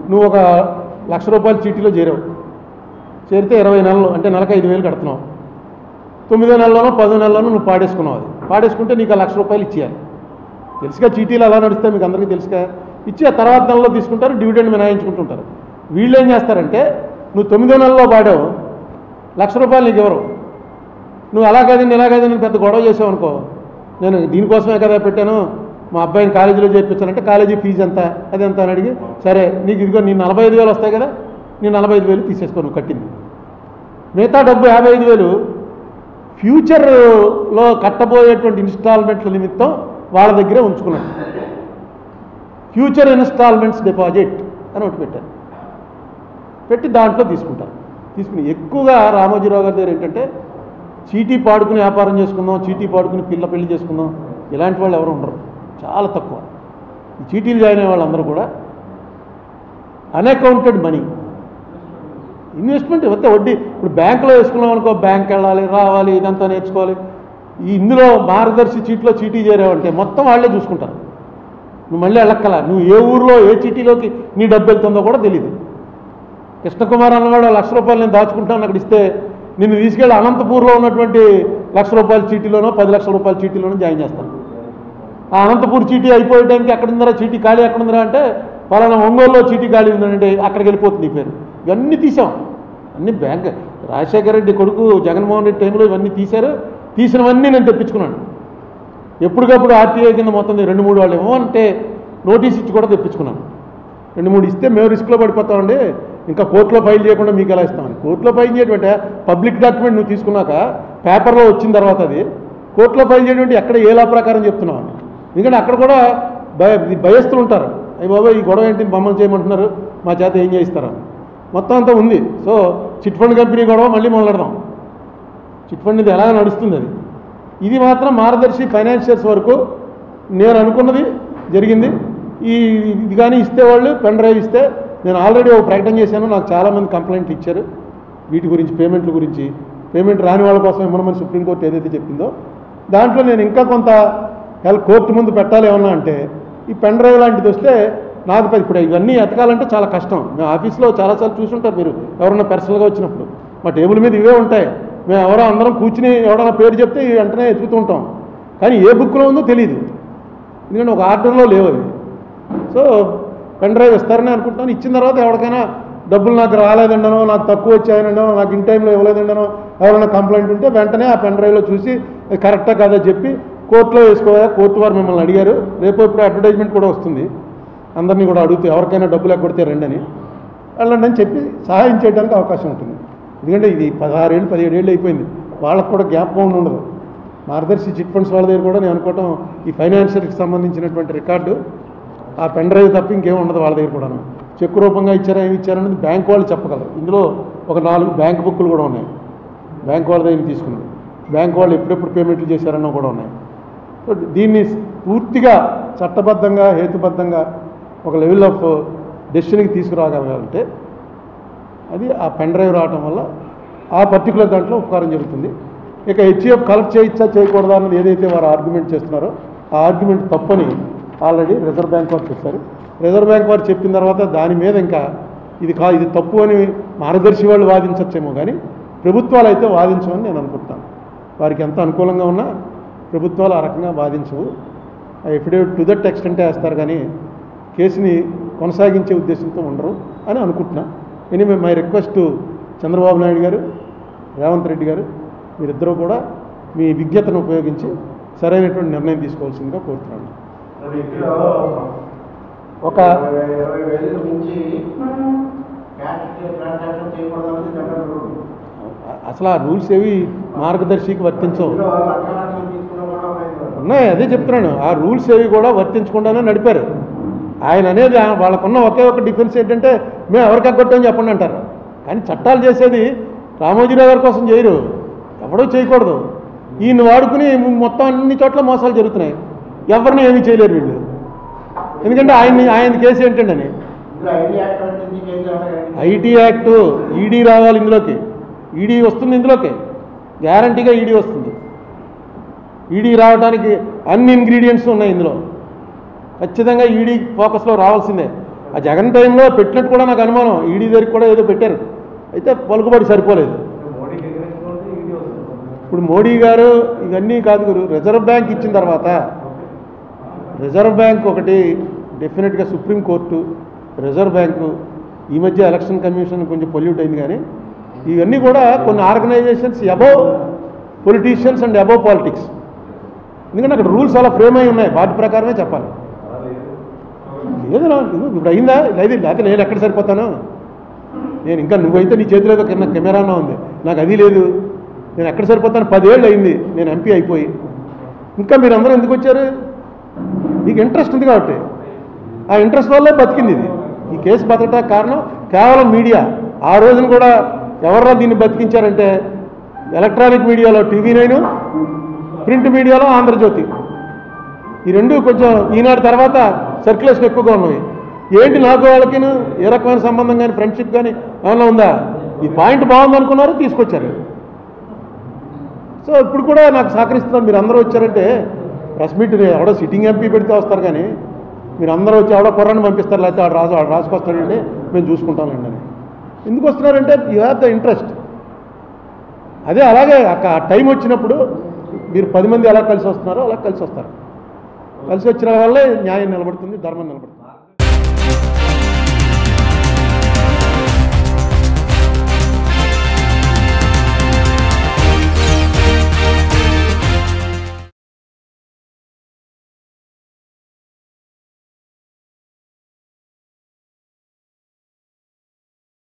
నువ్వు ఒక లక్ష రూపాయల చీటీలో చేరావు చేరితే ఇరవై నెలలు అంటే నెలకు ఐదు వేలు కడుతున్నావు తొమ్మిదో నెలలోనో పదో నెలలోనో నువ్వు పాడేసుకున్నావు అది పాడేసుకుంటే నీకు ఆ లక్ష రూపాయలు ఇచ్చేయాలి తెలుసుగా చీటీలు ఎలా నడుస్తాయి మీకు అందరికీ తెలుసుగా ఇచ్చి ఆ తర్వాత నెలలో తీసుకుంటారు డివిడెండ్ మినాయించుకుంటుంటారు వీళ్ళు ఏం చేస్తారంటే నువ్వు తొమ్మిదో నెలలో పాడావు లక్ష రూపాయలు నీకు ఇవ్వరు నువ్వు అలా కాదండి ఇలా కాదండి పెద్ద గొడవ చేసావు అనుకో నేను దీనికోసమే కదా పెట్టాను మా అబ్బాయిని కాలేజీలో చేర్పించానంటే కాలేజీ ఫీజు ఎంత అది ఎంత అని అడిగి సరే నీకు ఇదిగో నీ నలభై ఐదు వేలు వస్తాయి కదా నీ నలభై ఐదు వేలు తీసేసుకో నువ్వు కట్టింది మిగతా డబ్బు యాభై ఐదు వేలు ఫ్యూచర్లో కట్టబోయేటువంటి ఇన్స్టాల్మెంట్ల నిమిత్తం వాళ్ళ దగ్గరే ఉంచుకున్నాడు ఫ్యూచర్ ఇన్స్టాల్మెంట్స్ డిపాజిట్ అని ఒకటి పెట్టారు పెట్టి దాంట్లో తీసుకుంటారు తీసుకుని ఎక్కువగా రామోజీరావు గారి దగ్గర ఏంటంటే చీటీ పాడుకుని వ్యాపారం చేసుకుందాం చీటీ పాడుకుని పిల్ల పెళ్లి చేసుకుందాం ఇలాంటి వాళ్ళు ఎవరు ఉండరు చాలా తక్కువ ఈ చీటీలు జాయిన్ అయ్యే వాళ్ళందరూ కూడా అన్అకౌంటెడ్ మనీ ఇన్వెస్ట్మెంట్ అంతే వడ్డీ ఇప్పుడు బ్యాంకులో వేసుకున్నాం అనుకో బ్యాంక్ వెళ్ళాలి రావాలి ఇదంతా నేర్చుకోవాలి ఈ ఇందులో మార్గదర్శి చీట్లో చీటీ చేరావంటే మొత్తం వాళ్ళే చూసుకుంటారు నువ్వు మళ్ళీ వెళ్ళక్కల నువ్వు ఏ ఊర్లో ఏ చీటీలోకి నీ డబ్బు వెళ్తుందో కూడా తెలియదు కృష్ణకుమార్ అన్నవాడు లక్ష రూపాయలు నేను దాచుకుంటాను అక్కడ ఇస్తే నిన్ను తీసుకెళ్ళి అనంతపూర్లో ఉన్నటువంటి లక్ష రూపాయల చీటీలోనో పది లక్షల రూపాయల చీటీలోనో జాయిన్ చేస్తాను ఆ అనంతపూర్ చీటీ అయిపోయే టైంకి ఎక్కడ ఉందరా చీటీ ఖాళీ ఎక్కడ ఉందరా అంటే పలానా ఒంగోలులో చీటీ ఖాళీ ఉందంటే అక్కడికి వెళ్ళిపోతుంది నీ పేరు ఇవన్నీ తీసాం అన్ని బ్యాంక్ రాజశేఖర రెడ్డి కొడుకు జగన్మోహన్ రెడ్డి టైంలో ఇవన్నీ తీశారు తీసినవన్నీ నేను తెప్పించుకున్నాను ఎప్పటికప్పుడు ఆర్టీఐ కింద మొత్తం రెండు మూడు వాళ్ళు ఏమో అంటే నోటీస్ ఇచ్చి కూడా తెప్పించుకున్నాను రెండు మూడు ఇస్తే మేము రిస్క్లో పడిపోతామండి ఇంకా కోర్టులో ఫైల్ చేయకుండా మీకు ఎలా ఇస్తామని కోర్టులో ఫైల్ చేయటువంటి పబ్లిక్ డాక్యుమెంట్ నువ్వు తీసుకున్నాక పేపర్లో వచ్చిన తర్వాత అది కోర్టులో ఫైల్ చేయడం ఎక్కడ ఏ లా ప్రకారం చెప్తున్నావు అని ఎందుకంటే అక్కడ కూడా భయ భయస్తులు ఉంటారు అయ్యి బాబా ఈ గొడవ ఏంటి మమ్మల్ని చేయమంటున్నారు మా చేత ఏం చేయిస్తారా మొత్తం అంతా ఉంది సో చిట్ ఫండ్ కంపెనీ గొడవ మళ్ళీ మొదలెడదాం చిట్ ఫండ్ ఇది ఎలా నడుస్తుంది అది ఇది మాత్రం మార్గదర్శి ఫైనాన్షియల్స్ వరకు నేను అనుకున్నది జరిగింది ఈ ఇది కానీ ఇస్తే వాళ్ళు పెన్ డ్రైవ్ ఇస్తే నేను ఆల్రెడీ ఒక ప్రకటన చేశాను నాకు చాలామంది కంప్లైంట్లు ఇచ్చారు వీటి గురించి పేమెంట్ల గురించి పేమెంట్ రాని వాళ్ళ కోసం ఇమ్మనమని సుప్రీంకోర్టు ఏదైతే చెప్పిందో దాంట్లో నేను ఇంకా కొంత హెల్ప్ కోర్టు ముందు పెట్టాలి ఏమన్నా అంటే ఈ పెన్ డ్రైవ్ లాంటిది వస్తే నాకు పెద్ద- ఇప్పుడు ఇవన్నీ ఎతకాలంటే చాలా కష్టం మేము ఆఫీస్లో చాలాసార్లు చూసుంటారు మీరు ఎవరన్నా పర్సనల్గా వచ్చినప్పుడు మా టేబుల్ మీద ఇవే ఉంటాయి మేము ఎవరో అందరం కూర్చుని ఎవరైనా పేరు చెప్తే ఇవి వెంటనే ఎతుకుతూ ఉంటాం కానీ ఏ బుక్లో ఉందో తెలియదు ఎందుకంటే ఒక ఆర్డర్లో లేవు అవి సో పెన్ డ్రైవ్ ఇస్తారని అనుకుంటున్నాను ఇచ్చిన తర్వాత ఎవరికైనా డబ్బులు నాకు రాలేదండనో నాకు తక్కువ వచ్చాయనో నాకు ఇన్ టైంలో ఇవ్వలేదండనో ఎవరైనా కంప్లైంట్ ఉంటే వెంటనే ఆ పెన్ డ్రైవ్లో చూసి ఇది కరెక్టా కాదా చెప్పి కోర్టులో వేసుకోవా కోర్టు వారు మిమ్మల్ని అడిగారు రేపు ఇప్పుడు అడ్వర్టైజ్మెంట్ కూడా వస్తుంది అందరినీ కూడా అడుగుతూ ఎవరికైనా డబ్బులు ఎక్కొడితే రండి వెళ్ళండి అని చెప్పి సహాయం చేయడానికి అవకాశం ఉంటుంది ఎందుకంటే ఇది పదహారేళ్ళు పదిహేడేళ్ళు అయిపోయింది వాళ్ళకు కూడా జ్ఞాపకం ఉండి ఉండదు మార్గదర్శి చిట్ ఫండ్స్ వాళ్ళ దగ్గర కూడా నేను అనుకోవటం ఈ ఫైనాన్షియల్కి సంబంధించినటువంటి రికార్డు ఆ పెన్ డ్రైవ్ తప్ప ఇంకేం ఉండదు వాళ్ళ దగ్గర కూడాను చెక్ రూపంగా ఇచ్చారా ఏమి ఇచ్చారనేది బ్యాంక్ వాళ్ళు చెప్పగలరు ఇందులో ఒక నాలుగు బ్యాంక్ బుక్కులు కూడా ఉన్నాయి బ్యాంక్ వాళ్ళ దగ్గర తీసుకున్నాం బ్యాంక్ వాళ్ళు ఎప్పుడెప్పుడు పేమెంట్లు చేశారన్నో కూడా ఉన్నాయి సో దీన్ని పూర్తిగా చట్టబద్ధంగా హేతుబద్ధంగా ఒక లెవెల్ ఆఫ్ డెసిషన్కి తీసుకురాగలగాలంటే అది ఆ పెన్ డ్రైవ్ రావటం వల్ల ఆ పర్టికులర్ దాంట్లో ఉపకారం జరుగుతుంది ఇక హెచ్ఎఫ్ కలెక్ట్ చేయొచ్చా చేయకూడదా అన్నది ఏదైతే వారు ఆర్గ్యుమెంట్ చేస్తున్నారో ఆ ఆర్గ్యుమెంట్ తప్పని ఆల్రెడీ రిజర్వ్ బ్యాంక్ వారు చెప్పారు రిజర్వ్ బ్యాంక్ వారు చెప్పిన తర్వాత దాని మీద ఇంకా ఇది కా ఇది తప్పు అని మార్గదర్శి వాళ్ళు వాదించవచ్చేమో కానీ ప్రభుత్వాలు అయితే వాదించమని నేను అనుకుంటాను వారికి ఎంత అనుకూలంగా ఉన్నా ప్రభుత్వాలు ఆ రకంగా వాదించవు ఆ ఎఫిడేవిట్ టు దట్ ఎక్స్టెంట్ వేస్తారు కానీ కేసుని కొనసాగించే ఉద్దేశంతో ఉండరు అని అనుకుంటున్నా anyway my request Chandrababu Naidu garu Revanth Reddy గారు మీరిద్దరూ కూడా మీ విజ్ఞతను ఉపయోగించి సరైనటువంటి నిర్ణయం తీసుకోవాల్సిందిగా కోరుతున్నాను మరి ఇందులో ఒక ఇరవై ఇరవై వేలు మించి క్యాష్ ట్రాన్సాక్షన్ చేయకూడదని జనరల్ రూల్ అసలు ఆ రూల్స్ ఏవి మార్గదర్శికి వర్తించవు ఇందులో లక్ష లక్షలు తీసుకున్న కూడా ఉన్నాయి కదా. ఉన్నాయి అదే చెప్తున్నాను ఆ రూల్స్ ఏవి కూడా వర్తించకుండానే నడిపారు ఆయన అనేది ఆ- వాళ్ళకున్న ఒకే ఒక డిఫెన్స్ ఏంటంటే మేము ఎవరికి అగ్గొట్టని చెప్పండి అంటారు కానీ చట్టాలు చేసేది రామోజీరావు గారి కోసం చేయరు ఎవడో చేయకూడదు ఈయన వాడుకుని మొత్తం అన్ని చోట్ల మోసాలు జరుగుతున్నాయి ఎవరిని ఏమీ చేయలేరు వీళ్ళు ఎందుకంటే ఆయన్ని ఆయన కేసు ఏంటండి అని ఇందులో ఐటీ యాక్ట్ అనేది కేసు ఏమైనా ఐటీ యాక్ట్ ఈడీ రావాలి ఇందులోకి ఈడీ వస్తుంది ఇందులోకి గ్యారంటీగా ఈడీ వస్తుంది ఈడీ రావడానికి అన్ని ఇంగ్రీడియంట్స్ ఉన్నాయి ఇందులో ఖచ్చితంగా ఈడీ ఫోకస్లో రావాల్సిందే ఆ జగన్ టైంలో పెట్టినట్టు కూడా నాకు అనుమానం ఈడీ దగ్గరికి కూడా ఏదో పెట్టారు అయితే పలుకుబడి సరిపోలేదు మోడీకి ఎగ్రెస్ట్ ఉంటే ఈడీ వస్తుంది ఇప్పుడు మోడీ గారు ఇవన్నీ కాదు గురు రిజర్వ్ బ్యాంక్ ఇచ్చిన తర్వాత రిజర్వ్ బ్యాంక్ ఒకటి డెఫినెట్గా సుప్రీంకోర్టు రిజర్వ్ బ్యాంకు ఈ మధ్య ఎలక్షన్ కమిషన్ కొంచెం పొల్యూట్ అయింది కానీ ఇవన్నీ కూడా కొన్ని organisations above politicians and above politics ఎందుకంటే అక్కడ రూల్స్ అలా ఫ్రేమ్ అయి ఉన్నాయి వాటి ప్రకారమే చెప్పాలి లేదు నాకు ఇప్పుడు అయిందా లేదు లేకపోతే నేను ఎక్కడ సరిపోతాను నేను ఇంకా నువ్వైతే నీ చేతిలో ఏదో కింద కెమెరానా ఉంది నాకు అది లేదు నేను ఎక్కడ సరిపోతాను పదేళ్ళు అయింది నేను ఎంపీ అయిపోయి ఇంకా మీరు అందరూ ఎందుకు వచ్చారు మీకు ఇంట్రెస్ట్ ఉంది కాబట్టి ఆ ఇంట్రెస్ట్ వల్లే బతికింది ఇది ఈ కేసు బతకడానికి కారణం కేవలం మీడియా ఆ రోజున కూడా ఎవర్రా దీన్ని బతికించారంటే ఎలక్ట్రానిక్ మీడియాలో టీవీ నైన్ ప్రింట్ మీడియాలో ఆంధ్రజ్యోతి ఈ రెండు కొంచెం ఈనాడు తర్వాత సర్క్యులేషన్ ఎక్కువగా ఉన్నవి ఏంటి నాకు వాళ్ళకి ఏ రకమైన సంబంధం కానీ ఫ్రెండ్షిప్ కానీ ఏమైనా ఉందా ఈ పాయింట్ బాగుంది అనుకున్నారు తీసుకొచ్చారు సో ఇప్పుడు కూడా నాకు సహకరిస్తున్నారు మీరు అందరూ వచ్చారంటే ప్రెస్ మీట్ ఎవడో సిట్టింగ్ ఎంపీ పెడితే వస్తారు కానీ మీరు అందరూ వచ్చి ఎవడో కుర్రాన్ని పంపిస్తారు లేకపోతే వాడు రాజు వాడు రాసుకొస్తాడండి మేము చూసుకుంటామండి అని ఎందుకు వస్తున్నారంటే యూ హ్యావ్ ద ఇంట్రెస్ట్ అదే అలాగే ఆ టైం వచ్చినప్పుడు మీరు పది మంది ఎలా కలిసి వస్తున్నారో అలా కలిసి వస్తారు కలిసి వచ్చిన వల్లే న్యాయం నిలబడుతుంది ధర్మం నిలబడుతుంది